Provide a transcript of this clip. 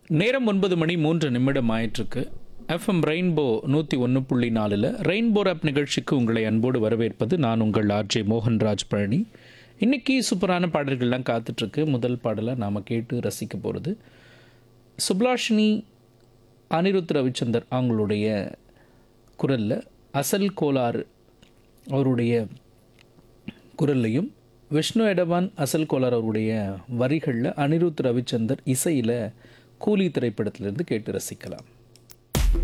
நேரம் ஒன்பது மணி மூன்று நிமிடம் ஆயிட்டிருக்கு எஃப்எம் ரெயின்போ நூற்றி ஒன்று புள்ளி நாலில் ரெயின்போ ஆப் நிகழ்ச்சிக்கு உங்களை அன்போடு வரவேற்பது நான் உங்கள் ஆர்ஜே மோகன்ராஜ் பழனி இன்னைக்கு சூப்பரான பாடல்கள்லாம் காத்துட்ருக்கு முதல் பாடலை நாம் கேட்டு ரசிக்க போகிறது சுப்லாஷினி அனிருத் ரவிச்சந்தர் அவங்களுடைய குரலில் அசல் கோளாறு அவருடைய குரல்லையும் விஷ்ணு எடவான் அசல் கோலார் அவருடைய வரிகளில் அனிருத் ரவிச்சந்தர் இசையில் கூலி திரைப்படத்திலிருந்து கேட்டு ரசிக்கலாம்